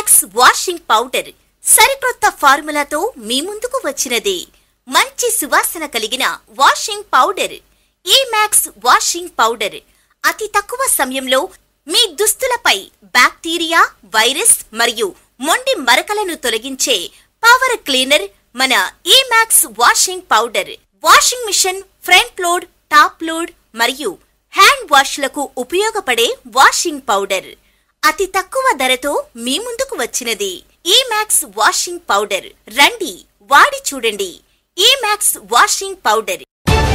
Max washing powder సరికొత్త ఫార్ములాతో మీ ముందుకు వచ్చినది మంచి సువాసన కలిగిన వాషింగ్ పౌడర్ ఈ మ్యాక్స్ వాషింగ్ పౌడర్ అతి తక్కువ సమయంలో మీ దుస్తులపై బ్యాక్టీరియా వైరస్ మరియు మొండి మరకలను తొలగించే పవర్ క్లీనర్ మన ఈ Max washing powder washing machine front load top load మరియు హ్యాండ్ వాష్లకు ఉపయోగపడే వాషింగ్ పౌడర్ అతి తక్కువ ధరతో మీ ముందుకు వచ్చినది ఈ మ్యాక్స్ వాషింగ్ పౌడర్ రండి వాడి చూడండి ఈ మ్యాక్స్ వాషింగ్ పౌడర్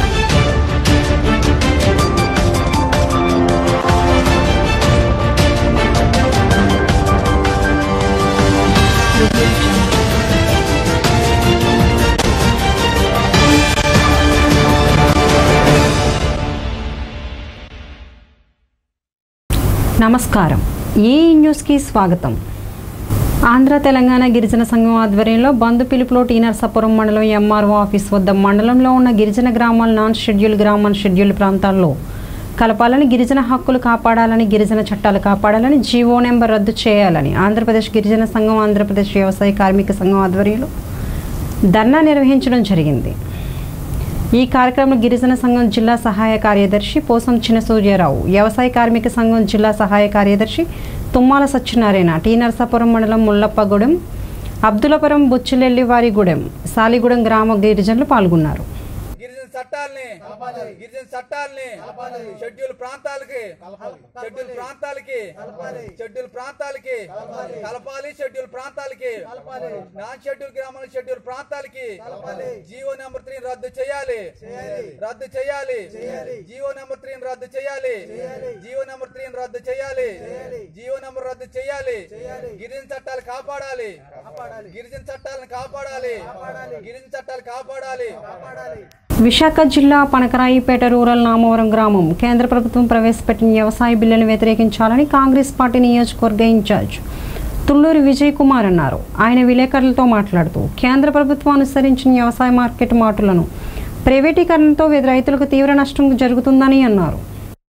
నమస్కారం ఈ న్యూస్కి స్వాగతం ఆంధ్ర తెలంగాణ గిరిజన సంఘం ఆధ్వర్యంలో బంధు పిలుపులో టీ నరసాపురం మండలం ఎంఆర్ఓ ఆఫీస్ వద్ద మండలంలో ఉన్న గిరిజన గ్రామాల నాన్ షెడ్యూల్ గ్రామాల షెడ్యూల్ ప్రాంతాల్లో కలపాలని గిరిజన హక్కులు కాపాడాలని గిరిజన చట్టాలు కాపాడాలని జీవో నెంబర్ రద్దు చేయాలని ఆంధ్రప్రదేశ్ గిరిజన సంఘం ఆంధ్రప్రదేశ్ వ్యవసాయ కార్మిక సంఘం ఆధ్వర్యంలో ధర్నా నిర్వహించడం జరిగింది ఈ కార్యక్రమంలో గిరిజన సంఘం జిల్లా సహాయ కార్యదర్శి పోసం చిన సూర్యారావు వ్యవసాయ కార్మిక సంఘం జిల్లా సహాయ కార్యదర్శి తుమ్మాల సత్యనారాయణ టీ నరసాపురం మండలం ముల్లప్పగూడెం అబ్దులపురం బుచ్చిలెల్లివారిగూడెం సాలిగూడెం గ్రామ గిరిజనులు పాల్గొన్నారు గిరిజన చట్టాలని గిరిజన చట్టాలని షెడ్యూల్ ప్రాంతాలకి షెడ్యూల్ ప్రాంతాలకి షెడ్యూల్ ప్రాంతాలకి కలపాలి షెడ్యూల్ ప్రాంతాలకి నాన్ షెడ్యూల్ గ్రామాల షెడ్యూల్ ప్రాంతాలకి జియో నెంబర్ త్రీ రద్దు చేయాలి రద్దు చేయాలి జియో నెంబర్ త్రీ రద్దు చేయాలి జియో నెంబర్ త్రీ రద్దు చేయాలి జియో నెంబర్ రద్దు చేయాలి గిరిజన చట్టాలు కాపాడాలి గిరిజన చట్టాలను కాపాడాలి గిరిజన చట్టాలు కాపాడాలి విశాఖ జిల్లా పనకరాయిపేట రూరల్ నామవరం గ్రామం కేంద్ర ప్రభుత్వం ప్రవేశపెట్టిన వ్యవసాయ బిల్లును వ్యతిరేకించాలని కాంగ్రెస్ పార్టీ నియోజకవర్గ ఇన్ఛార్జ్ తుళ్ళూరి విజయ్ కుమార్ అన్నారు ఆయన విలేకరులతో మాట్లాడుతూ కేంద్ర ప్రభుత్వం అనుసరించిన వ్యవసాయ మార్కెట్ మాటలను ప్రైవేటీకరణతో రైతులకు తీవ్ర నష్టం జరుగుతుందని అన్నారు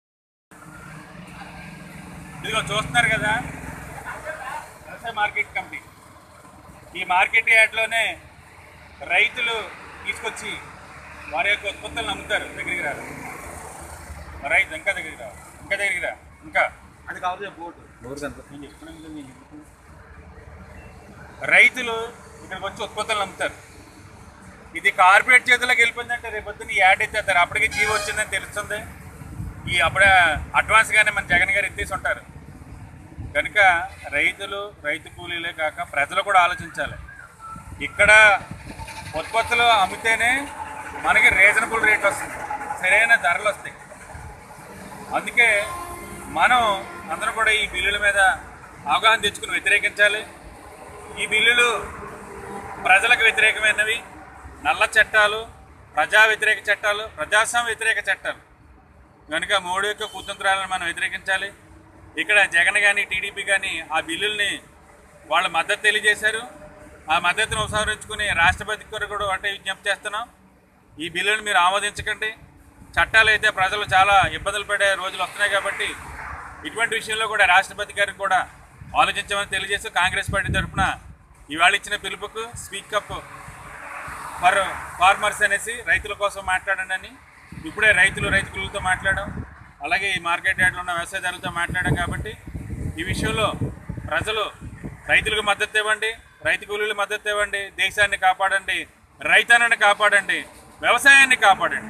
ఇదిగో చూస్తున్నారు కదా వ్యవసాయ మార్కెట్ కమిటీ ఈ మార్కెట్ యార్డ్లోనే రైతులు తీసుకొచ్చి వారి యొక్క ఉత్పత్తులను అమ్ముతారు దగ్గరికి రారు రైతు ఇంకా దగ్గరికి రావు ఇంకా దగ్గరికి రా ఇంకా అది కావాలి బోర్డు నేను చెప్తున్నాను కదా, నేను చెప్తున్నాను. రైతులు ఇక్కడికి వచ్చి ఉత్పత్తులను అమ్ముతారు ఇది కార్పొరేట్ చేతులకు వెళ్ళిపోయిందంటే రేపు పొద్దున్న ఈ యాడ్ ఎత్తేస్తారు అప్పటికి జీవో వచ్చిందని తెలుస్తుంది ఈ అప్పుడే అడ్వాన్స్గానే మన జగన్ గారు ఎత్తేసి ఉంటారు కనుక రైతులు రైతు కూలీలే కాక ప్రజలు కూడా ఆలోచించాలి ఇక్కడ ఉత్పత్తులు అమ్మితేనే మనకి రీజనబుల్ రేట్ వస్తుంది సరైన ధరలు వస్తాయి అందుకే మనం అందరం కూడా ఈ బిల్లుల మీద అవగాహన తెచ్చుకుని వ్యతిరేకించాలి ఈ బిల్లులు ప్రజలకు వ్యతిరేకమైనవి నల్ల చట్టాలు ప్రజా వ్యతిరేక చట్టాలు ప్రజాస్వామ్య వ్యతిరేక చట్టాలు కనుక మోడీ యొక్క కుతంత్రాలను మనం వ్యతిరేకించాలి ఇక్కడ జగన్ కానీ టీడీపీ కానీ ఆ బిల్లుల్ని వాళ్ళ మద్దతు తెలియజేశారు ఆ మద్దతును ఉపసంహరించుకుని రాష్ట్రపతి కొరకు కూడా ఒకటే విజ్ఞప్తి చేస్తున్నాం ఈ బిల్లును మీరు ఆమోదించకండి చట్టాలు అయితే ప్రజలు చాలా ఇబ్బందులు పడే రోజులు వస్తున్నాయి కాబట్టి ఇటువంటి విషయంలో కూడా రాష్ట్రపతి గారికి కూడా ఆలోచించమని తెలియజేస్తూ కాంగ్రెస్ పార్టీ తరఫున ఇవాళ ఇచ్చిన పిలుపుకు స్పీకప్ ఫర్ ఫార్మర్స్ అనేసి రైతుల కోసం మాట్లాడండి అని ఇప్పుడే రైతులు రైతు కూలీలతో మాట్లాడడం అలాగే ఈ మార్కెట్ యార్డ్లో ఉన్న వ్యవసాయదారులతో మాట్లాడడం కాబట్టి ఈ విషయంలో ప్రజలు రైతులకు మద్దతు ఇవ్వండి రైతు కూలీల మద్దతు ఇవ్వండి దేశాన్ని కాపాడండి రైతాన్ని కాపాడండి వ్యవసాయాన్ని కాపాడండి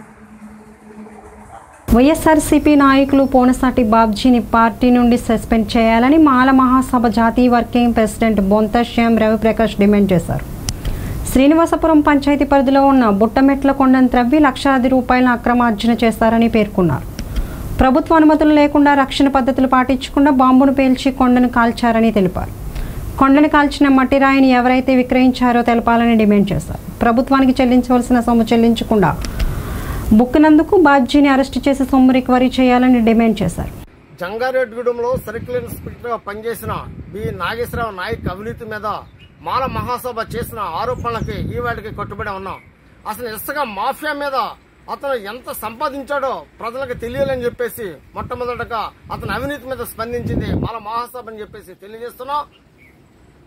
వైఎస్ఆర్సీపీ నాయకులు పోనసాటి బాబ్జీని పార్టీ నుండి సస్పెండ్ చేయాలని మాల మహాసభ జాతీయ వర్కింగ్ ప్రెసిడెంట్ బొంత శ్యామ్ రవిప్రకాష్ డిమాండ్ చేశారు శ్రీనివాసపురం పంచాయతీ పరిధిలో ఉన్న బుట్టమెట్ల కొండను త్రవ్వి లక్షలాది రూపాయల అక్రమార్జన చేస్తారని పేర్కొన్నారు ప్రభుత్వ అనుమతులు లేకుండా రక్షణ పద్ధతులు పాటించకుండా బాంబును పేల్చి కొండను కాల్చారని తెలిపారు కొండను కాల్చిన మట్టి రాయిని ఎవరైతే విక్రయించారో తెలపాలని డిమాండ్ చేశారు ప్రభుత్వానికి చెల్లించవలసిన సొమ్ము చెల్లించకుండా బుక్కినందుకు బాబ్జీని అరెస్టు చేసి సొమ్ము రికవరీ చేయాలని డిమాండ్ చేశారు జంగారెడ్డిగూడెంలో సర్కిల్ ఇన్స్పెక్టర్ గా పనిచేసిన బి నాగేశ్వరరావు నాయక్ అవినీతి మీద మాల మహాసభ చేసిన ఆరోపణలకి ఈవేళకి కట్టుబడి ఉన్నాం అసలు ఇసుక మాఫియా మీద అతను ఎంత సంపాదించాడో ప్రజలకు తెలియాలని చెప్పేసి మొట్టమొదటగా అతని అవినీతి మీద స్పందించింది మాల మహాసభ అని చెప్పేసి తెలియజేస్తున్నాం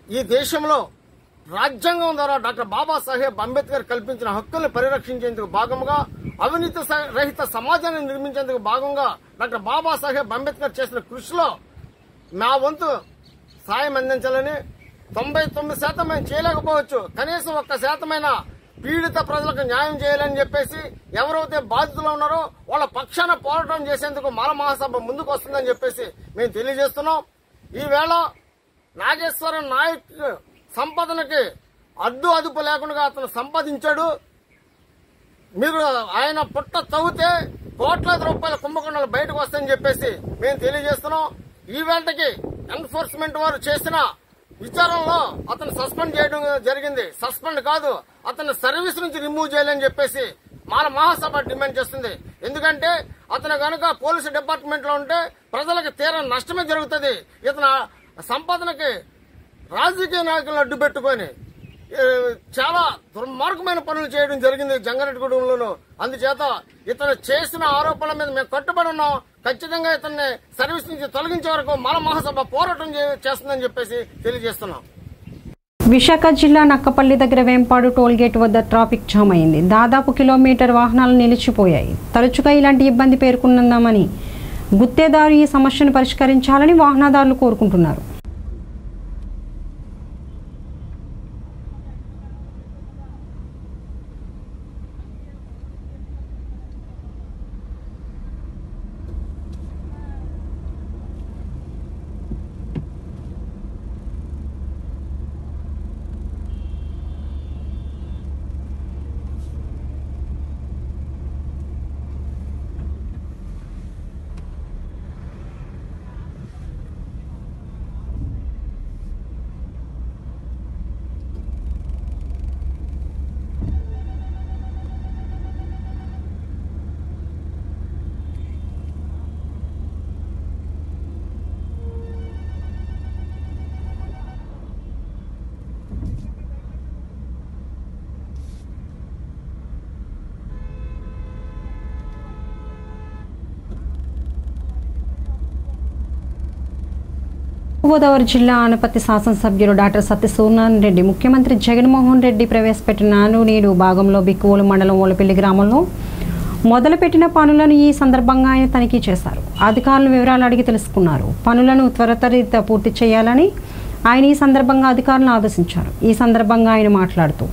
ఈ దేశంలో రాజ్యాంగం ద్వారా డాక్టర్ బాబాసాహెబ్ అంబేద్కర్ కల్పించిన హక్కుల్ని పరిరక్షించేందుకు భాగంగా అవినీతి స- రహిత సమాజాన్ని నిర్మించేందుకు భాగంగా డాక్టర్ బాబాసాహెబ్ అంబేద్కర్ చేసిన కృషిలో నా వంతు సాయం అందించాలని తొంభై తొమ్మిది శాతం మేము చేయలేకపోవచ్చు కనీసం ఒక్క శాతమైన పీడిత ప్రజలకు న్యాయం చేయాలని చెప్పేసి ఎవరైతే బాధితులు ఉన్నారో వాళ్ళ పక్షాన పోరాటం చేసేందుకు మాల మహాసభ ముందుకు వస్తుందని చెప్పేసి మేము తెలియజేస్తున్నాం ఈవేళ నాగేశ్వరం నాయక్ సంపదనకి అడ్డు అదుపు లేకుండా అతను సంపాదించాడు మీరు ఆయన పుట్ట తవ్వితే కోట్లాది రూపాయల కుంభకోణాలు బయటకు వస్తాయని చెప్పేసి మేము తెలియజేస్తున్నాం ఈ వేళకి ఎన్ఫోర్స్మెంట్ వారు చేసిన విచారణలో అతను సస్పెండ్ చేయడం జరిగింది సస్పెండ్ కాదు అతను సర్వీస్ నుంచి రిమూవ్ చేయాలని చెప్పేసి మన మహాసభ డిమాండ్ చేస్తుంది ఎందుకంటే అతను కనుక పోలీసు డిపార్ట్మెంట్ లో ఉంటే ప్రజలకు తీర నష్టమే జరుగుతుంది ఇతను సంపాదనకి రాజకీయ నాయకులను అడ్డు పెట్టుకొని ఏ, చాలా దుర్మార్గమైన పనులు చేయడం జరిగింది జంగారెడ్డిగూడెంలోను అందుచేత ఇతను చేసిన ఆరోపణల మీద మేము కట్టుబడి ఉన్నాం ఖచ్చితంగా ఇతన్ని సర్వీస్ నుంచి తొలగించే వరకు మన మహాసభ పోరాటం చే- చేస్తుందని చెప్పేసి తెలియజేస్తున్నాం విశాఖ జిల్లా నక్కపల్లి దగ్గర వేంపాడు టోల్ గేట్ వద్ద ట్రాఫిక్ జామ్ అయింది దాదాపు కిలోమీటర్ వాహనాలు నిలిచిపోయాయి తరచుగా ఇలాంటి ఇబ్బంది పేర్కొందామని గుత్తేదారు ఈ సమస్యను పరిష్కరించాలని వాహనదారులు కోరుకుంటున్నారు గోదావరి జిల్లా ఆనపత్తి శాసనసభ్యులు డాక్టర్ సత్యసూర్నారాయణ రెడ్డి ముఖ్యమంత్రి జగన్మోహన్ రెడ్డి ప్రవేశపెట్టిన నాను నీడు భాగంలో బిక్కువోలు మండలం ఓలపల్లి గ్రామంలో మొదలుపెట్టిన పనులను ఈ సందర్భంగా ఆయన తనిఖీ చేశారు అధికారులు వివరాలు అడిగి తెలుసుకున్నారు పనులను త్వరతరిత పూర్తి చేయాలని ఆయన ఈ సందర్భంగా అధికారులను ఆదేశించారు ఈ సందర్భంగా ఆయన మాట్లాడుతూ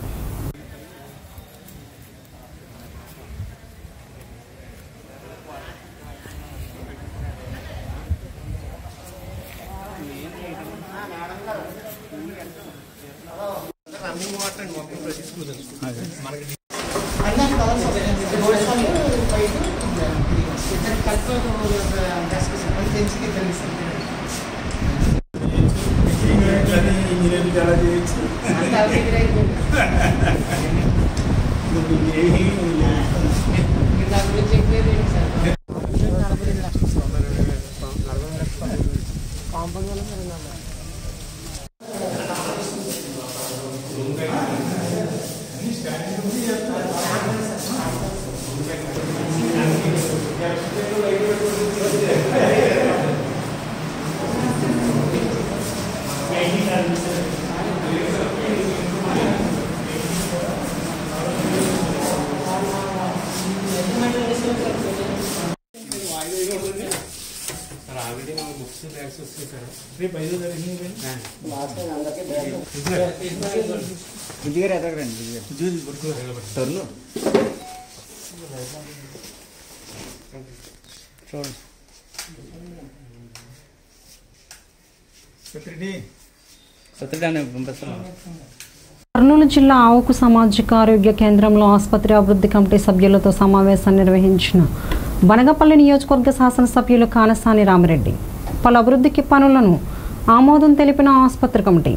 కర్నూలు జిల్లా ఆవుకు సామాజిక ఆరోగ్య కేంద్రంలో ఆసుపత్రి అభివృద్ధి కమిటీ సభ్యులతో సమావేశం నిర్వహించిన బనగపల్లి నియోజకవర్గ శాసనసభ్యులు కానసాని రామిరెడ్డి పలు అభివృద్ధికి పనులను ఆమోదం తెలిపిన ఆసుపత్రి కమిటీ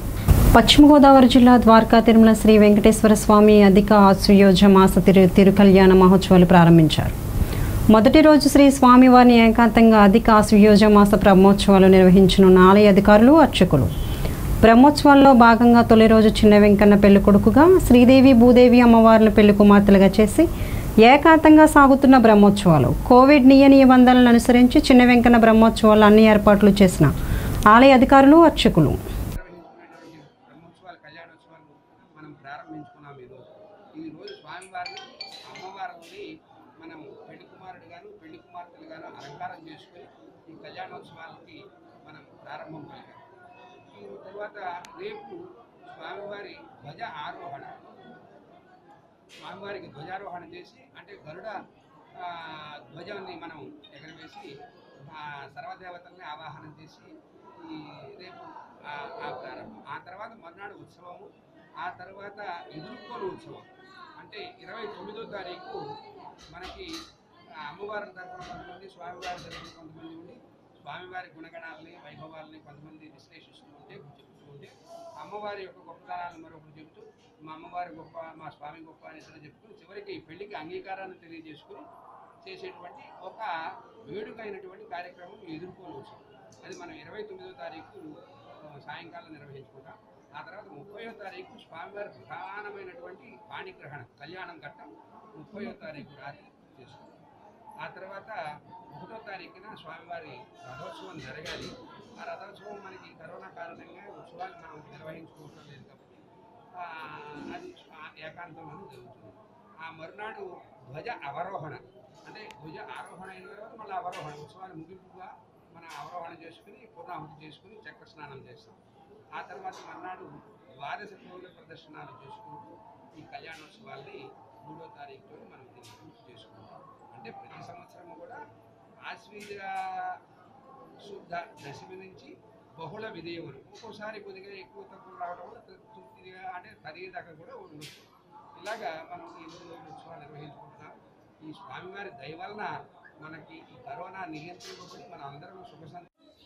పశ్చిమ గోదావరి జిల్లా ద్వారకా తిరుమల శ్రీ వెంకటేశ్వర స్వామి అధిక ఆశ్వయోజ మాస తిరు తిరుకల్యాణ మహోత్సవాలు ప్రారంభించారు మొదటి రోజు శ్రీ స్వామివారిని ఏకాంతంగా అధిక ఆశ్వయోజ మాస బ్రహ్మోత్సవాలు నిర్వహించనున్న ఆలయ అధికారులు అర్చకులు బ్రహ్మోత్సవాల్లో భాగంగా తొలి రోజు చిన్న వెంకన్న పెళ్లి కొడుకుగా శ్రీదేవి భూదేవి అమ్మవార్లను పెళ్లి కుమార్తెలుగా చేసి ఏకాంతంగా సాగుతున్న బ్రహ్మోత్సవాలు కోవిడ్ నియ నిబంధనలను అనుసరించి చిన్న వెంకన్న బ్రహ్మోత్సవాలు అన్ని ఏర్పాట్లు చేసిన ఆలయ అధికారులు అర్చకులు కళ్యాణోత్సవాలకి మనం ప్రారంభం పలికాం ఈ తర్వాత రేపు స్వామివారి ధ్వజ ఆరోహణ స్వామివారికి ధ్వజారోహణ చేసి అంటే గరుడ ఆ, ధ్వజాన్ని మనం ఎగరవేసి ఆ సర్వదేవతల్ని ఆవాహనం చేసి ఈ రేపు ఆ ఆ ప్రారంభం ఆ తర్వాత మర్నాడు ఉత్సవము ఆ తర్వాత ఎదుర్కోలు ఉత్సవం అంటే ఇరవై తొమ్మిదో తారీఖు మనకి ఆ అమ్మవారి తరపున కొంతమంది స్వామివారి తరపున కొంతమంది ఉండి స్వామివారి గుణగణాలని వైభవాలని కొంతమంది విశ్లేషిస్తూ ఉంటే చెప్తూ ఉంటే అమ్మవారి యొక్క గొప్పతనాలను మరొకరు చెబుతూ మా అమ్మవారి గొప్ప మా స్వామి గొప్ప అని ఇతరులు చెప్పుకుని చివరికి ఈ పెళ్లికి అంగీకారాన్ని తెలియజేసుకుని చేసేటువంటి ఒక వేడుకైనటువంటి కార్యక్రమం ఎదుర్కోవచ్చు అది మనం ఇరవై తొమ్మిదో తారీఖు ఆ, సాయంకాలం నిర్వహించుకుంటాం ఆ తర్వాత ముప్పయో తారీఖు స్వామివారి ప్రధానమైనటువంటి పాణిగ్రహణం కళ్యాణం ఘట్టం ముప్పయో తారీఖు రాత్రి చేసుకుంటాం ఆ తర్వాత ఒకటో తారీఖున స్వామివారి రథోత్సవం జరగాలి ఆ రథోత్సవం మనకి కరోనా కారణంగా ఉత్సవాలు మనం నిర్వహించుకోవటం లేదు కాబట్టి ఆ, అది ఆ ఏకాంతంలోనే జరుగుతుంది ఆ మరునాడు ధ్వజ అవరోహణ అంటే ధ్వజ ఆరోహణ అయిన తర్వాత మళ్ళీ అవరోహణ ఉత్సవాన్ని ముగింపుగా మనం అవరోహణ చేసుకుని పూర్ణాహుతి చేసుకుని చక్ర స్నానం చేస్తాం ఆ తర్వాత మర్నాడు ద్వాదశ కోవిల ప్రదర్శనాలు చేసుకుంటూ ఈ కళ్యాణోత్సవాల్ని మూడో తారీఖులో మనం దీన్ని పూర్తి చేసుకుంటాం అంటే ప్రతి సంవత్సరము కూడా ఆశ్వీజ శుద్ధ దశమి నుంచి బహుళ విధేయం వరకు ఒక్కోసారి కొద్దిగా ఎక్కువ తక్కువ రావడం వల్ల తృప్తిగా అంటే పదిహేదాకా కూడా ఉండొచ్చు ఇలాగా మనం ఈ మూడు రోజులు ఉత్సవాలు నిర్వహించుకుంటున్నాం ఈ స్వామివారి దయ వలన మనకి ఈ కరోనా నియంత్రింపబడి మన అందరం సుఖ సంత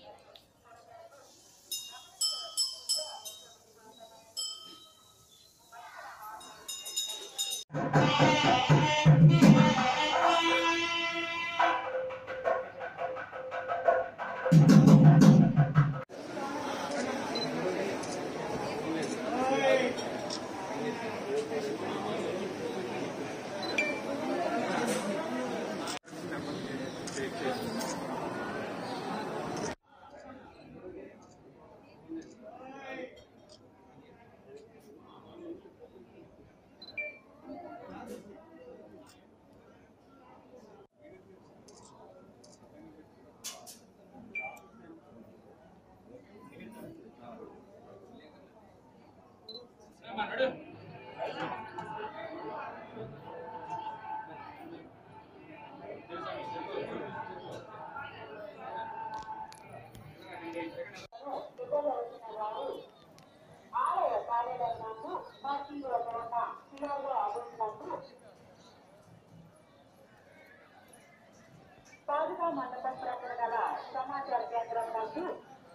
పాదుకా మండపం ప్రక్కన గల సమాచార కేంద్రం నందు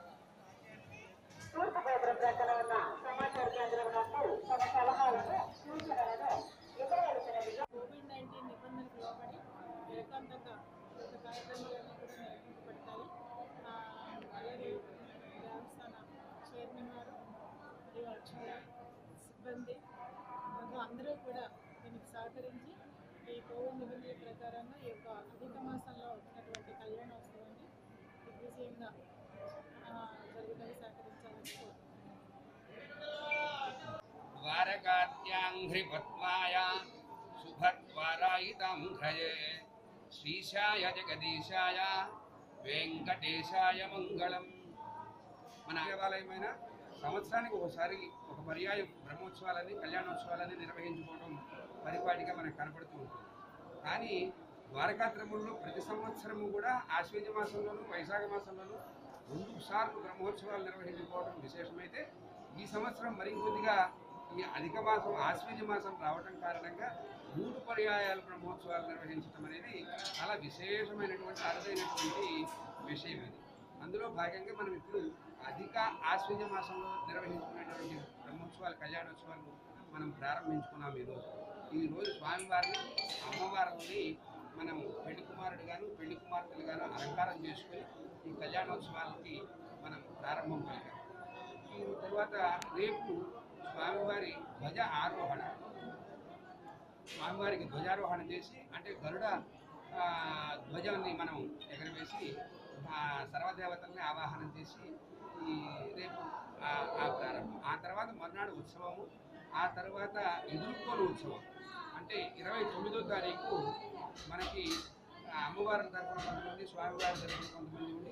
తూర్పు గోపురం ప్రక్కన ఉన్న సమాచార కేంద్రం నందు తమ సలహాలను సూచనలను ఇవ్వవలసినదిగా కోవిడ్ నైన్టీన్ నిబంధనలకు లోబడి ఏకాంతంగా వివిధ కార్యక్రమాలన్నీ కూడా నిర్వహించబడతాయి ఆ, అలాగే దేవస్థాన చైర్మన్ గారు మరియు అర్చకులు సిబ్బంది మరియు అందరూ కూడా దీనికి సహకరించి ఈ కోవిడ్ నిబంధనల ప్రకారంగా ఈ యొక్క అధిక మాసంలో వచ్చినటువంటి కళ్యాణోత్సవాన్ని దిగ్విజయంగా ఆ, జరుగుదల సహకరించాలని కోరుతున్నాను ద్వారకాద్యాంఘ్రిపద్మాయ శుభద్వారాయితాం ఘ్రయే శ్రీశాయ జగదీశాయ వెంకటేశాయ మంగళం మన దేవాలయమైన సంవత్సరానికి ఒకసారి ఒక పర్యాయం బ్రహ్మోత్సవాలని కళ్యాణోత్సవాలని నిర్వహించుకోవడం పరిపాటిగా మనకు కనపడుతూ ఉంటుంది కానీ ద్వారకాత్రముల్లో ప్రతి సంవత్సరము కూడా ఆశ్వేజ మాసంలోను వైశాఖ మాసంలోను రెండు సార్లు బ్రహ్మోత్సవాలు నిర్వహించుకోవడం విశేషమైతే ఈ సంవత్సరం మరింకొద్దిగా ఈ అధిక మాసం ఆశ్వేజ మాసం రావడం కారణంగా మూడు పర్యాయాలు బ్రహ్మోత్సవాలు నిర్వహించడం అనేది చాలా విశేషమైనటువంటి అరుదైనటువంటి విషయం ఇది అందులో భాగంగా మనం ఇప్పుడు అధిక ఆశ్వేజ మాసంలో నిర్వహించుకునేటువంటి బ్రహ్మోత్సవాలు కళ్యాణోత్సవాలు మనం ప్రారంభించుకున్నాం ఈరోజు ఈ రోజు స్వామివారిని అమ్మవారిని మనం పెళ్లి కుమారుడు గాను పెళ్లి కుమార్తెలు గాను అలంకారం చేసుకొని ఈ కళ్యాణోత్సవాలకి మనం ప్రారంభం పలికాం ఈ తర్వాత రేపు స్వామివారి ధ్వజ ఆరోహణ స్వామివారికి ధ్వజారోహణ చేసి అంటే గరుడ ఆ, ధ్వజాన్ని మనం ఎగరవేసి ఆ సర్వదేవతల్ని ఆవాహనం చేసి ఈ రేపు ఆ ఆ ప్రారంభం ఆ తర్వాత మర్నాడు ఉత్సవము ఆ తర్వాత ఎదుర్కోలు ఉత్సవం అంటే ఇరవై తొమ్మిదో తారీఖు మనకి ఆ అమ్మవారి తరపున కొంతమంది స్వామివారి తరపున కొంతమంది ఉండి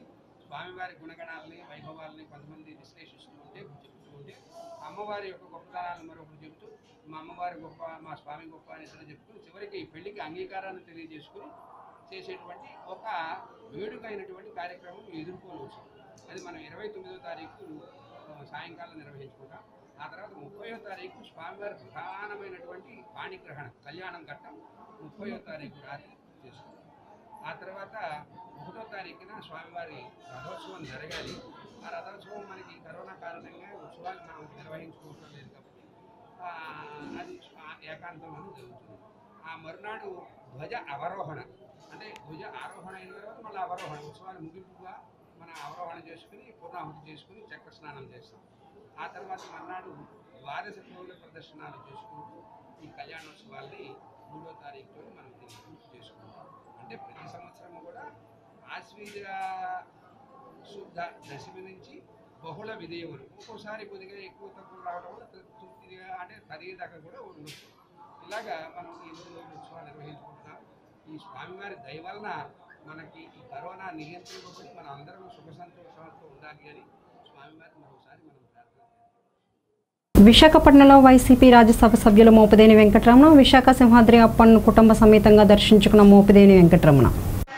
స్వామివారి గుణగణాలని వైభవాలని కొంతమంది విశ్లేషిస్తూ ఉంటే చెప్తూ ఉంటే అమ్మవారి యొక్క గొప్పతనాలను మరొకరు చెప్తూ మా అమ్మవారి గొప్ప మా స్వామి గొప్ప అని ఇతరులు చెప్పుకుని చివరికి ఈ పెళ్లికి అంగీకారాన్ని తెలియజేసుకుని చేసేటువంటి ఒక వేడుకైనటువంటి కార్యక్రమం ఎదుర్కోవచ్చు అది మనం ఇరవై తొమ్మిదో తారీఖు ఆ, సాయంకాలం నిర్వహించుకుంటాం ఆ తర్వాత ముప్పయో తారీఖు స్వామివారి ప్రధానమైనటువంటి పాణిగ్రహణం కళ్యాణం ఘట్టం ముప్పయో తారీఖు రాత్రి చేసుకుంటాం ఆ తర్వాత ఒకటో తారీఖున స్వామివారి రథోత్సవం జరగాలి ఆ రథోత్సవం మనకి కరోనా కారణంగా ఉత్సవాలు మనం నిర్వహించుకోవటం లేదు కాబట్టి ఆ, అది స్వా- ఏకాంతంలోనే జరుగుతుంది ఆ మరునాడు ధ్వజ అవరోహణ అంటే ధ్వజ ఆరోహణ అయిన తర్వాత మళ్ళీ అవరోహణ ఉత్సవాలు ముగింపుగా మన అవరోహణ చేసుకుని పూర్ణాహుతి చేసుకుని చక్ర స్నానం చేస్తాం ఆ తర్వాత మర్నాడు ద్వాదశ పూల ప్రదర్శనాలు చేసుకుంటూ ఈ కళ్యాణోత్సవాల్ని మూడో తారీఖుతో మనం దీన్ని పూర్తి చేసుకుంటాం అంటే ప్రతి సంవత్సరం కూడా ఆశ్వీజ శుద్ధ దశమి నుంచి బహుళ విధేయములు ఒక్కోసారి కొద్దిగా ఎక్కువ తక్కువ రావడం వల్ల తృప్తిగా అంటే పది దాకా కూడా ఉండొచ్చు ఇలాగా మనం ఈ మూడు రోజుల ఉత్సవాలు నిర్వహించుకుంటున్నాం ఈ స్వామివారి దయ వలన మనకి ఈ కరోనా నియంత్రింపబడి మనం అందరం సుఖ సంతోషాలతో ఉండాలి అని స్వామివారి మరోసారి మనం ప్రార్థన చేస్తాం విశాఖపట్నంలో వైసీపీ రాజ్యసభ సభ్యులు మోపిదేని వెంకటరమణ విశాఖ సింహాద్రి అప్పన్ను కుటుంబ సమేతంగా దర్శించుకున్న మోపిదేని వెంకటరమణ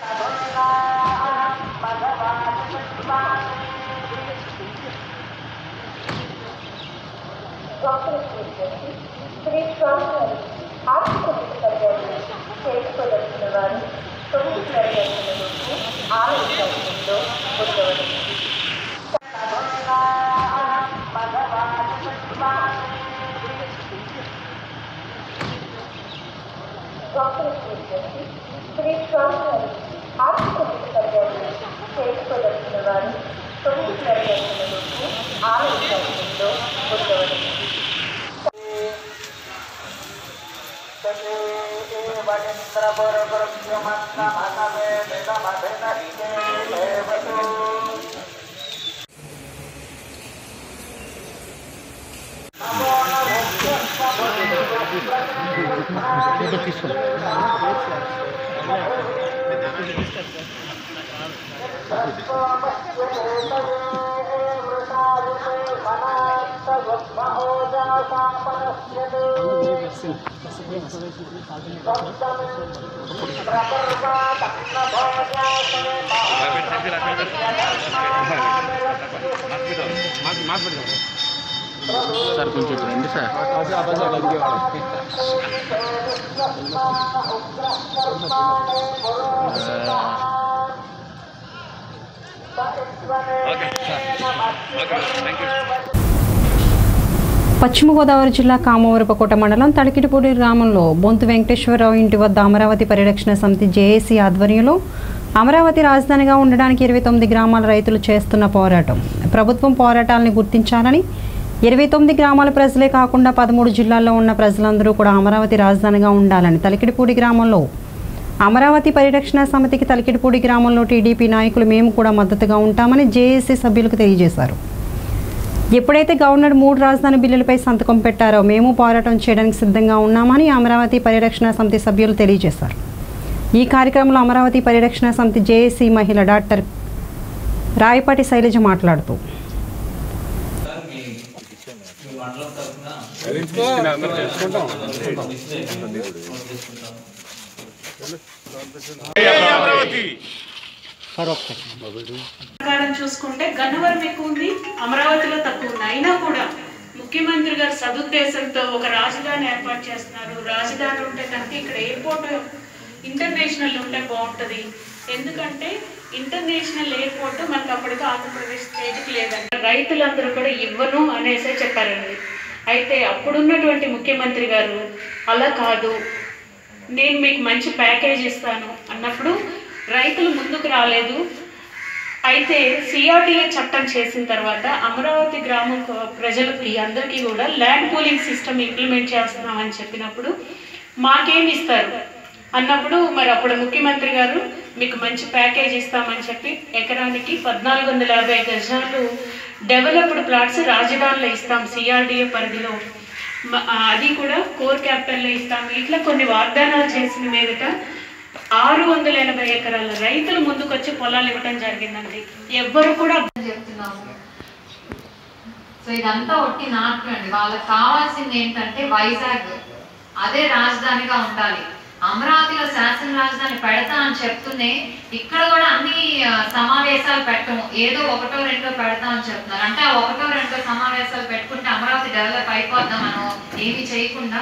శ్రీ స్వామివారి ఆర్థిక సభ్యులు చేసుకోదలిచిన వారు తొమ్మిది తరగతులకు ఆలయ దర్శనంలో ఉండవలసింది శ్రీ స్వామివారి ఆర్థిక సభ్యులు చేసుకోదలిచిన వారు తొమ్మిది తరగతులకు ఆలయ దర్శనంలో ఉండవలసింది పశ్చిమ గోదావరి జిల్లా కామవరపకోట మండలం తడికిటిపూడి గ్రామంలో బొంతు వెంకటేశ్వరరావు ఇంటి వద్ద అమరావతి పరిరక్షణ సమితి జేఏసీ ఆధ్వర్యంలో అమరావతి రాజధానిగా ఉండడానికి ఇరవై తొమ్మిది గ్రామాల రైతులు చేస్తున్న పోరాటం ప్రభుత్వం పోరాటాలను గుర్తించాలని ఇరవై తొమ్మిది గ్రామాల ప్రజలే కాకుండా పదమూడు జిల్లాల్లో ఉన్న ప్రజలందరూ కూడా అమరావతి రాజధానిగా ఉండాలని తలికిడిపూడి గ్రామంలో అమరావతి పరిరక్షణ సమితికి తలికిడిపూడి గ్రామంలో టీడీపీ నాయకులు మేము కూడా మద్దతుగా ఉంటామని జేఏసీ సభ్యులకు తెలియజేశారు ఎప్పుడైతే గవర్నర్ మూడు రాజధాని బిల్లులపై సంతకం పెట్టారో మేము పోరాటం చేయడానికి సిద్ధంగా ఉన్నామని అమరావతి పరిరక్షణ సమితి సభ్యులు తెలియజేశారు ఈ కార్యక్రమంలో అమరావతి పరిరక్షణ సమితి జేఏసీ మహిళ డాక్టర్ రాయపాటి శైలజ మాట్లాడుతూ ప్రకారం చూసుకుంటే గన్నవరం ఎక్కువ ఉంది అమరావతిలో తక్కువ ఉంది అయినా కూడా ముఖ్యమంత్రి గారు సదుద్దేశంతో ఒక రాజధాని ఏర్పాటు చేస్తున్నారు రాజధాని ఉంటే కనుక ఇక్కడ ఎయిర్పోర్ట్ ఇంటర్నేషనల్ ఉంటే బాగుంటుంది ఎందుకంటే ఇంటర్నేషనల్ ఎయిర్పోర్ట్ మనకు అప్పటికి ఆంధ్రప్రదేశ్ స్టేట్కి లేదంట రైతులందరూ కూడా ఇవ్వను అనేసే చెప్పారండి అయితే అప్పుడున్నటువంటి ముఖ్యమంత్రి గారు అలా కాదు నేను మీకు మంచి ప్యాకేజ్ ఇస్తాను అన్నప్పుడు రైతులు ముందుకు రాలేదు అయితే సిఆర్టీఏ చట్టం చేసిన తర్వాత అమరావతి గ్రామం కొ- ప్రజలకి అందరికీ కూడా ల్యాండ్ పూలింగ్ సిస్టమ్ ఇంప్లిమెంట్ చేస్తున్నామని చెప్పినప్పుడు మాకేమి ఇస్తారు అన్నప్పుడు మరి అప్పుడు ముఖ్యమంత్రి గారు మీకు మంచి ప్యాకేజ్ ఇస్తామని చెప్పి ఎకరానికి పద్నాలుగు వందల యాభై గజాలు డెవలప్డ్ ప్లాట్స్ రాజధానిలో ఇస్తాం సిఆర్డిఏ పరిధిలో మ- ఆ, అది కూడా కోర్ క్యాపిటల్లో ఇస్తాం ఇట్లా కొన్ని వాగ్దానాలు చేసిన మీదట ఆరు వందల ఎనభై ఎకరాల రైతులు ముందుకొచ్చి పొలాలు ఇవ్వడం జరిగిందండి ఎవ్వరు కూడా చెప్తున్నాము సో ఇదంతా ఒట్టి నాట్లు అండి వాళ్ళకి కావాల్సింది ఏంటంటే వైజాగ్ అదే రాజధానిగా ఉండాలి అమరావతిలో శాసన రాజధాని పెడతా అని చెప్తూనే ఇక్కడ కూడా అన్ని ఆ, సమావేశాలు పెట్టము ఏదో ఒకటో రెండో పెడతా అని చెప్తున్నారు అంటే ఆ ఒకటో రెండో సమావేశాలు పెట్టుకుంటే అమరావతి డెవలప్ అయిపోద్దాం మనం ఏమీ చేయకుండా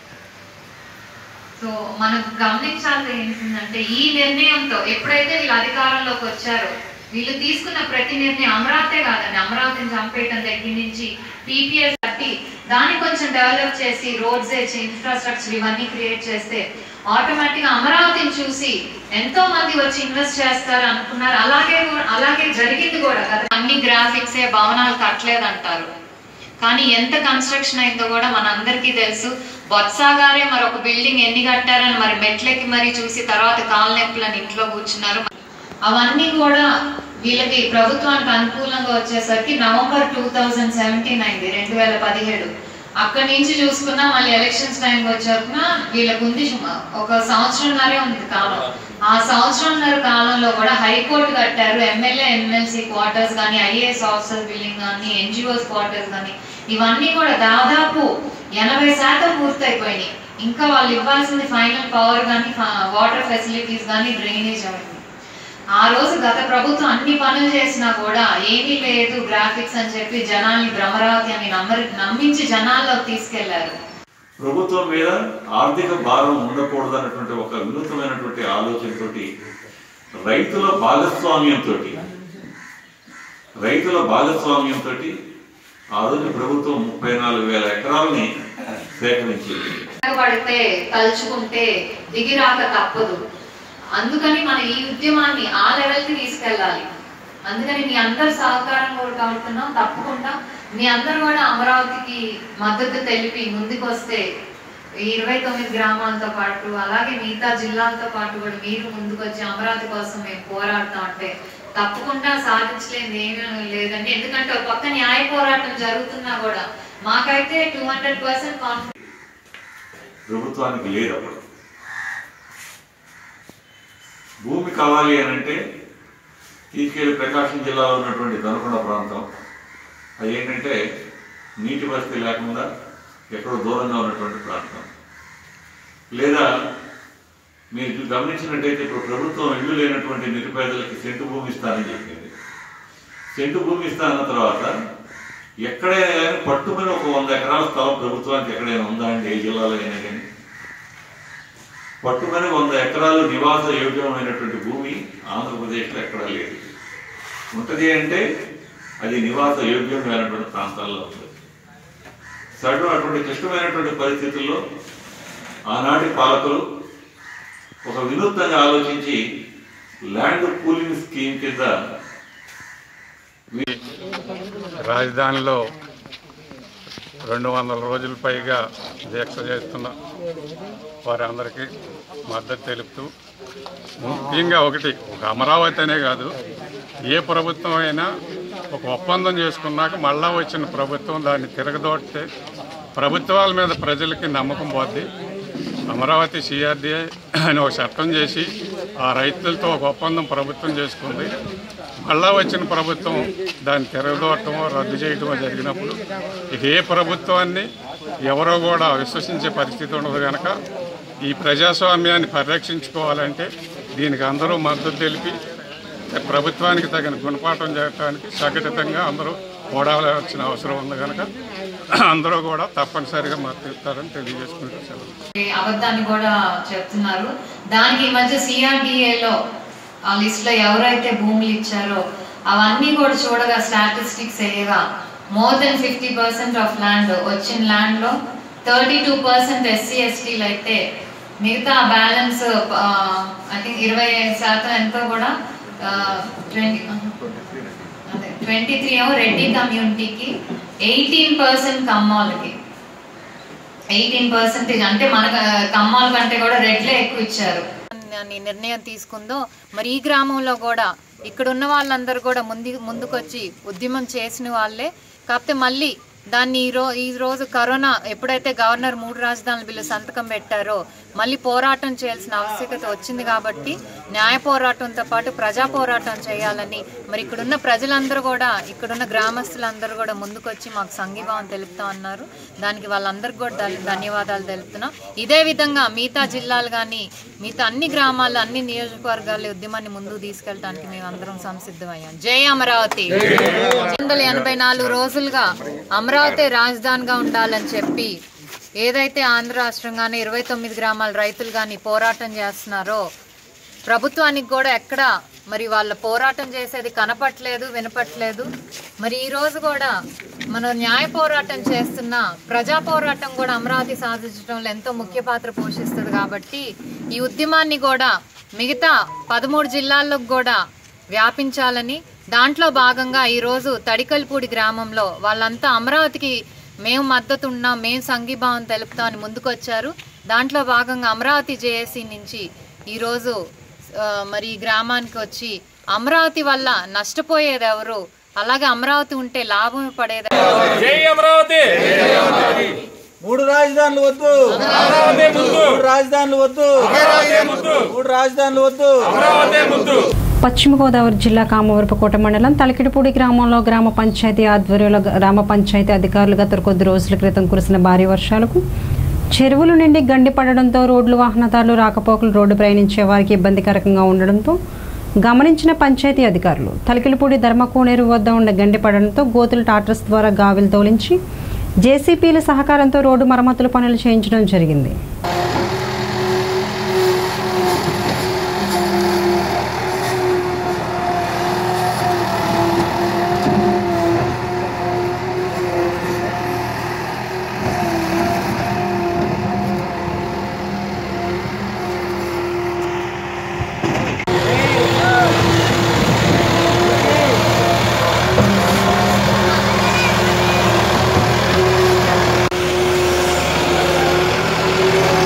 సో మనకు గమనించాల్సి ఏంటంటే ఈ నిర్ణయంతో ఎప్పుడైతే వీళ్ళు అధికారంలోకి వచ్చారో వీళ్ళు తీసుకున్న ప్రతి నిర్ణయం అమరావతే కాదండి అమరావతిని చంపేయటం దగ్గర నుంచి పీపీఎస్ కట్టి దాన్ని కొంచెం డెవలప్ చేసి రోడ్స్ ఇన్ఫ్రాస్ట్రక్చర్ ఇవన్నీ క్రియేట్ చేస్తే ఆటోమేటిక్ గా అమరావతిని చూసి ఎంతో మంది వచ్చి ఇన్వెస్ట్ చేస్తారు అనుకున్నారు అలాగే కూ- అలాగే జరిగింది కూడా కదా అన్ని గ్రాఫిక్స్ ఏ భవనాలు కట్టలేదంటారు కానీ ఎంత కన్స్ట్రక్షన్ అయిందో కూడా మనందరికీ తెలుసు బొత్స గారే మరి ఒక బిల్డింగ్ ఎన్ని కట్టారని మరి మెట్లెక్కి మరి చూసి తర్వాత కాలు నొప్పులని ఇంట్లో కూర్చున్నారు అవన్నీ కూడా వీళ్ళకి ప్రభుత్వానికి అనుకూలంగా వచ్చేసరికి నవంబర్ టూ థౌజండ్ సెవెంటీన్ అయింది రెండు వేల పదిహేడు అక్కడి నుంచి చూసుకున్నా మళ్ళీ ఎలక్షన్స్ టైంకి వచ్చాక వీళ్ళకు ఉంది సుమ- ఒక సంవత్సరంన్నరే ఉంది కాలం ఆ సంవత్సరంన్నర కాలంలో కూడా హైకోర్టు కట్టారు ఎమ్మెల్యే ఎమ్మెల్సీ క్వార్టర్స్ కానీ ఐఏఎస్ ఆఫీసర్ బిల్డింగ్ కానీ ఎన్జిఓస్ క్వార్టర్స్ కానీ ఇవన్నీ కూడా దాదాపు ఎనభై శాతం పూర్తయిపోయినాయి ఇంకా వాళ్ళు ఇవ్వాల్సింది ఫైనల్ పవర్ కానీ వాటర్ ఫెసిలిటీస్ కానీ డ్రైనేజ్ అవన్నీ ఆ రోజు గత ప్రభుత్వం అన్ని పనులు చేసినా కూడా ఏమీ లేదు గ్రాఫిక్స్ అని చెప్పి జనాల్ని భ్రమరావతి అని నమ్మరి నమ్మించి జనాల్లోకి తీసుకెళ్లారు ప్రభుత్వం మీద ఆర్థిక భారం ఉండకూడదు అన్నటువంటి ఒక వినూతమైనటువంటి ఆలోచనతోటి రైతుల భాగస్వామ్యంతో రైతుల భాగస్వామ్యంతో ఆ రోజు ప్రభుత్వం ముప్పై నాలుగు వేల ఎకరాలని సేకరించింది పడితే తలుచుకుంటే దిగిరాక తప్పదు అందుకని మన ఈ ఉద్యమాన్ని ఆ లెవెల్ కి తీసుకెళ్ళాలి అందుకని మీ అందరి సహకారం కూడా కోరుతున్నాం తప్పకుండా మీ అందరు కూడా అమరావతికి మద్దతు తెలిపి ముందుకు వస్తే ఈ ఇరవై తొమ్మిది గ్రామాలతో పాటు అలాగే మిగతా జిల్లాలతో పాటు కూడా మీరు ముందుకు వచ్చి అమరావతి కోసం మేము పోరాడతాం అంటే తప్పకుండా సాధించలేదు ఏమీ లేదండి ఎందుకంటే ఒక పక్క న్యాయ పోరాటం జరుగుతున్నా కూడా మాకైతే టూ హండ్రెడ్ పర్సెంట్ కాన్ఫిడెన్స్ ప్రభుత్వానికి లేదు అప్పుడు భూమి కావాలి అని అంటే తీసుకెళ్లి ప్రకాశం జిల్లాలో ఉన్నటువంటి దొనకొండ ప్రాంతం అది ఏంటంటే నీటి వసతి లేకుండా ఎక్కడో దూరంగా ఉన్నటువంటి ప్రాంతం లేదా మీరు గమనించినట్టయితే ఇప్పుడు ప్రభుత్వం ఇల్లు లేనటువంటి నిరుపేదలకి సెంటు భూమి ఇస్తానని చెప్పింది సెంటు భూమి ఇస్తానన్న తర్వాత ఎక్కడైనా కానీ పట్టుకుని ఒక వంద ఎకరాల స్థలం ప్రభుత్వానికి ఎక్కడైనా ఉందా అండి ఏ జిల్లాలో అయినా కానీ పట్టుకుని వంద ఎకరాలు నివాస యోగ్యమైనటువంటి భూమి ఆంధ్రప్రదేశ్లో ఎక్కడా లేదు ఉంటుంది అంటే అది నివాస యోగ్యమైనటువంటి ప్రాంతాల్లో ఉంది సడన్ అటువంటి క్లిష్టమైనటువంటి పరిస్థితుల్లో ఆనాటి పాలకులు ఒక వినూత్నంగా ఆలోచించి ల్యాండ్ పూలింగ్ స్కీమ్ కింద రాజధానిలో రెండు వందల రోజుల పైగా దీక్ష చేస్తున్న వారందరికీ మద్దతు తెలుపుతూ ముఖ్యంగా ఒకటి ఒక అమరావతి అనే కాదు ఏ ప్రభుత్వం అయినా ఒక ఒప్పందం చేసుకున్నాక మళ్ళా వచ్చిన ప్రభుత్వం దాన్ని తిరగదోడితే ప్రభుత్వాల మీద ప్రజలకి నమ్మకం పోద్ది అమరావతి సిఆర్డీఏ అని ఒక చట్టం చేసి ఆ రైతులతో ఒక ఒప్పందం ప్రభుత్వం చేసుకుంది మళ్ళా వచ్చిన ప్రభుత్వం దాన్ని తిరగదోటమో రద్దు చేయటమో జరిగినప్పుడు ఇక ఏ ప్రభుత్వాన్ని ఎవరో కూడా విశ్వసించే పరిస్థితి ఉండదు కనుక ఈ ప్రజాస్వామ్యాన్ని పరిరక్షించుకోవాలంటే దీనికి అందరూ మద్దతు తెలిపి ప్రభుత్వానికి తగిన గుణపాఠం చేయడానికి సంఘటితంగా అందరూ ఓడాల్సిన అవసరం ఉంది కనుక అందరూ కూడా తప్పనిసరిగా మద్దతు ఇస్తారని తెలియజేసుకుంటూ సెలవు ఈ అబద్ధాన్ని కూడా చెప్తున్నారు దానికి ఈ మధ్య సిఆర్డిఏలో ఆ లిస్ట్ లో ఎవరైతే భూములు ఇచ్చారో అవన్నీ కూడా చూడగా స్టాటిస్టిక్స్ వేయగా more than fifty percent of land వచ్చిన ల్యాండ్ లో థర్టీ టూ పర్సెంట్ ఎస్సీ ఎస్టీలు అయితే మిగతా బ్యాలెన్స్ ఐ థింక్ ఇరవై ఐదు శాతం ఎంతో కూడా ట్వంటీ అదే ట్వంటీ త్రీ ఏమో రెడ్డి కమ్యూనిటీకి ఎయిటీన్ పర్సెంట్ కమ్మాలకి ఎయిటీన్ పర్సెంటేజ్ అంటే మన కమ్మాల కంటే కూడా రెడ్లే ఎక్కువ ఇచ్చారు అని నిర్ణయం తీసుకుందో మరి ఈ గ్రామంలో కూడా ఇక్కడ ఉన్న వాళ్ళందరూ కూడా ముందు ముందుకొచ్చి ఉద్యమం చేసిన వాళ్ళే కాకపోతే మళ్ళీ దాన్ని ఈ రో ఈ రోజు కరోనా ఎప్పుడైతే గవర్నర్ మూడు రాజధానుల బిల్లు సంతకం పెట్టారో మళ్ళీ పోరాటం చేయాల్సిన ఆవశ్యకత వచ్చింది కాబట్టి న్యాయ పోరాటంతో పాటు ప్రజా పోరాటం చేయాలని మరి ఇక్కడున్న ప్రజలందరూ కూడా ఇక్కడున్న గ్రామస్తులందరూ కూడా ముందుకొచ్చి మాకు సంఘీభావం తెలుపుతా ఉన్నారు దానికి వాళ్ళందరికీ కూడా ధన్- ధన్యవాదాలు తెలుపుతున్నాం ఇదే విధంగా మిగతా జిల్లాలు కానీ మిగతా అన్ని గ్రామాలు అన్ని నియోజకవర్గాల ఉద్యమాన్ని ముందుకు తీసుకెళ్ళడానికి మేము అందరం సంసిద్ధమయ్యాం జై అమరావతి వందల ఎనభై నాలుగు రోజులుగా అమరావతి రాజధానిగా ఉండాలని చెప్పి ఏదైతే ఆంధ్ర రాష్ట్రంగానే ఇరవై తొమ్మిది గ్రామాల రైతులు కానీ పోరాటం చేస్తున్నారో ప్రభుత్వానికి కూడా ఎక్కడ మరి వాళ్ళ పోరాటం చేసేది కనపట్లేదు వినపట్లేదు మరి ఈ రోజు కూడా మనం న్యాయ పోరాటం చేస్తున్న ప్రజా పోరాటం కూడా అమరావతి సాధించడంలో ఎంతో ముఖ్య పాత్ర పోషిస్తుంది కాబట్టి ఈ ఉద్యమాన్ని కూడా మిగతా పదమూడు జిల్లాల్లో కూడా వ్యాపించాలని దాంట్లో భాగంగా ఈరోజు తడికల్పూడి గ్రామంలో వాళ్ళంతా అమరావతికి మేము మద్దతు ఉన్నాం మేము సంఘీభావం తెలుపుతామని ముందుకొచ్చారు దాంట్లో భాగంగా అమరావతి జేఏసీ నుంచి ఈరోజు ఆ, మరి ఈ గ్రామానికి వచ్చి అమరావతి వల్ల నష్టపోయేది ఎవరు అలాగే అమరావతి ఉంటే లాభం పడేది జై అమరావతి మూడు రాజధానులు వద్దు మూడు రాజధానులు వద్దు మూడు రాజధానులు వద్దు పశ్చిమ గోదావరి జిల్లా కామవరపుకోట మండలం తలకిడిపూడి గ్రామంలో గ్రామ పంచాయతీ ఆధ్వర్యంలో గ్రామ పంచాయతీ అధికారులు గత కొద్ది రోజుల క్రితం కురిసిన భారీ వర్షాలకు చెరువులు నిండి గండి పడడంతో రోడ్లు వాహనదారులు రాకపోకలు రోడ్డు ప్రయాణించే వారికి ఇబ్బందికరంగా ఉండడంతో గమనించిన పంచాయతీ అధికారులు తలకిలిపూడి ధర్మకోనేరు వద్ద ఉన్న గండి పడడంతో గోతులు టాటర్స్ ద్వారా గావిలు తోలించి జేసీపీల సహకారంతో రోడ్డు మరమ్మతుల పనులు చేయించడం జరిగింది జై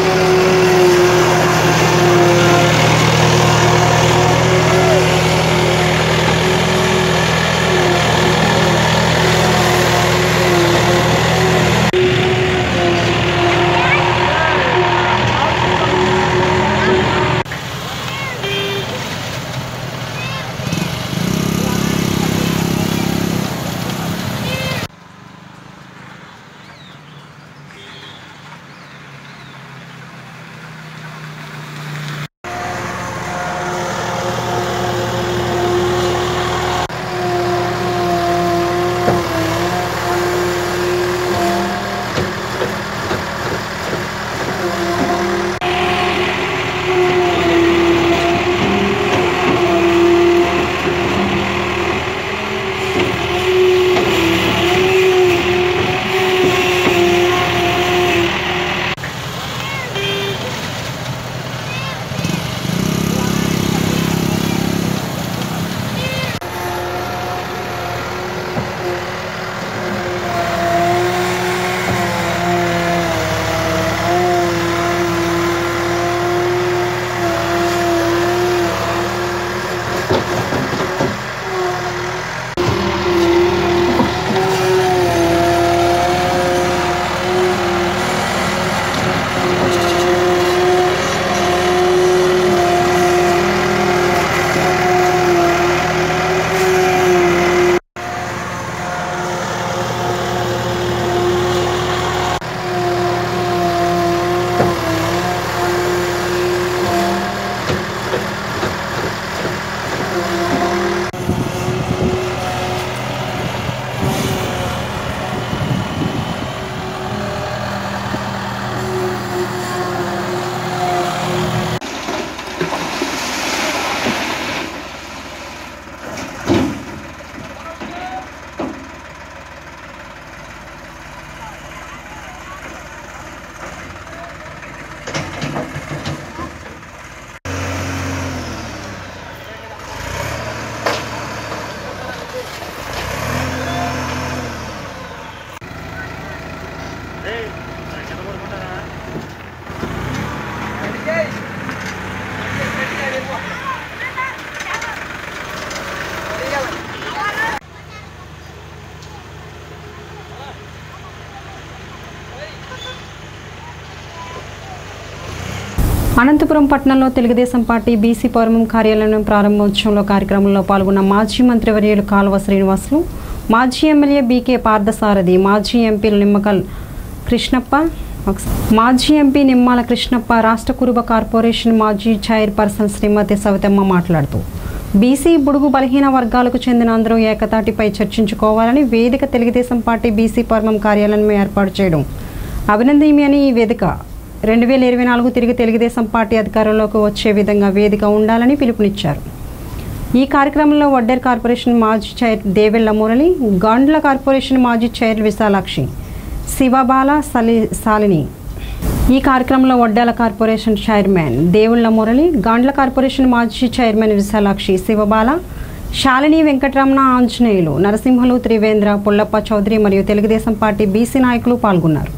అనంతపురం పట్టణంలో తెలుగుదేశం పార్టీ బీసీ పౌరమం కార్యాలయం ప్రారంభోత్సవంలో కార్యక్రమంలో పాల్గొన్న మాజీ మంత్రివర్యులు కాలువ శ్రీనివాసులు మాజీ ఎమ్మెల్యే బీకే పార్థసారథి మాజీ ఎంపీలు నిమ్మకల్ కృష్ణప్ప మాజీ ఎంపీ నిమ్మాల కృష్ణప్ప రాష్ట్ర కురుబ కార్పొరేషన్ మాజీ చైర్పర్సన్ శ్రీమతి సవితమ్మ మాట్లాడుతూ బీసీ బుడుగు బలహీన వర్గాలకు చెందిన అందరూ ఏకతాటిపై చర్చించుకోవాలని వేదిక తెలుగుదేశం పార్టీ బీసీ పర్మం కార్యాలయం ఏర్పాటు చేయడం అభినందనీయమని ఈ వేదిక రెండు వేల ఇరవై నాలుగు తిరిగి తెలుగుదేశం పార్టీ అధికారంలోకి వచ్చే విధంగా వేదిక ఉండాలని పిలుపునిచ్చారు ఈ కార్యక్రమంలో వడ్డేర్ కార్పొరేషన్ మాజీ చైర్ దేవెళ్ల మురళి గాండ్ల కార్పొరేషన్ మాజీ చైర్ విశాలాక్షి శివబాల సలి సాలిని ఈ కార్యక్రమంలో Vaddala corporation chairman Devulla Murali Gandla corporation మాజీ చైర్మన్ విశాలాక్షి శివబాల శాలిని వెంకటరమణ ఆంజనేయులు నరసింహలు త్రివేంద్ర పుల్లప్ప చౌదరి మరియు తెలుగుదేశం పార్టీ బీసీ నాయకులు పాల్గొన్నారు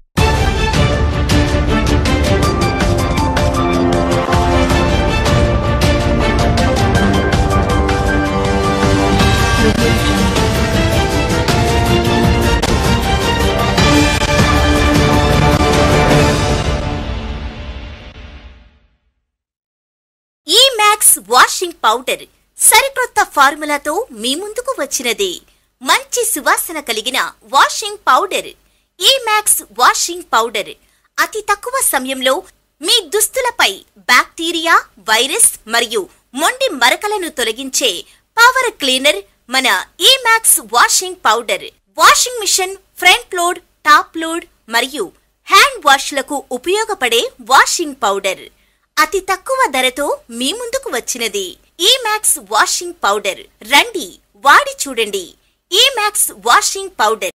ఈ మ్యాక్స్ వాషింగ్ పౌడర్ సరికొత్త ఫార్ములాతో మీ ముందుకు వచ్చినది మంచి సువాసన కలిగిన వాషింగ్ పౌడర్ ఈ మ్యాక్స్ వాషింగ్ పౌడర్ అతి తక్కువ సమయంలో మీ దుస్తులపై బ్యాక్టీరియా వైరస్ మరియు మొండి మరకలను తొలగించే పవర్ క్లీనర్ మన ఈ Max washing powder washing machine front load top load మరియు హ్యాండ్ వాష్లకు ఉపయోగపడే వాషింగ్ పౌడర్ అతి తక్కువ ధరతో మీ ముందుకు వచ్చినది ఈ మ్యాక్స్ వాషింగ్ పౌడర్ రండి వాడి చూడండి ఈ మ్యాక్స్ వాషింగ్ పౌడర్